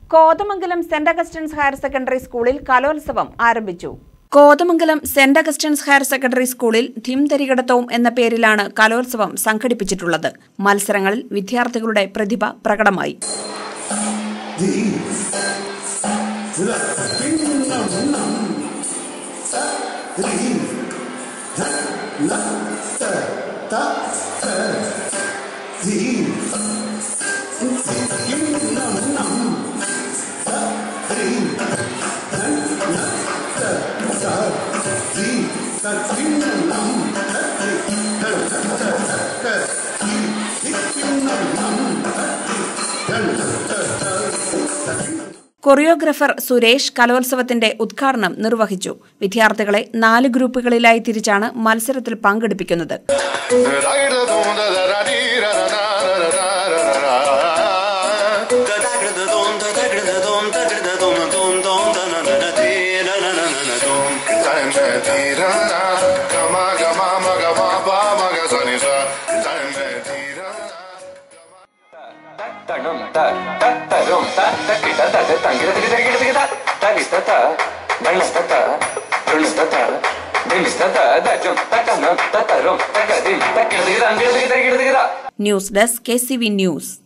Kothamangalam saint Augustine's higher secondary സ്കൂളിൽ കലോത്സവം ആരംഭിച്ചു Kothamangalam saint Augustine's higher secondary സ്കൂളിൽ ധിം തരികടത്തവും എന്ന പേരിലാണ് കലോത്സവം സംഘടിപ്പിച്ചിട്ടുള്ളത് മത്സരങ്ങളിൽ വിദ്യാർത്ഥികളുടെ പ്രതിഭ പ്രകടമായി കൊറിയോഗ്രാഫർ സുരേഷ് കലോത്സവത്തിന്റെ ഉദ്ഘാടനം നിർവഹിച്ചു വിദ്യാർത്ഥികളെ നാല് ഗ്രൂപ്പുകളിലായി തിരിച്ചാണ് മത്സരത്തിൽ പങ്കെടുപ്പിക്കുന്നത് തണും ത ത തരും ത തക്കിട തത് തങ്കിട തികിട തികിട തികിട തരിസ്ത ത നണിസ്ത ത ഋണിസ്ത ത ധിമിസ്ത ത ദജും തക്കനം തത്തരും തകതിം തക്കിട തികിട അങ്കിട തികിട തികിട തികിട ന്യൂസ് ഡെസ്ക് കെ ന്യൂസ്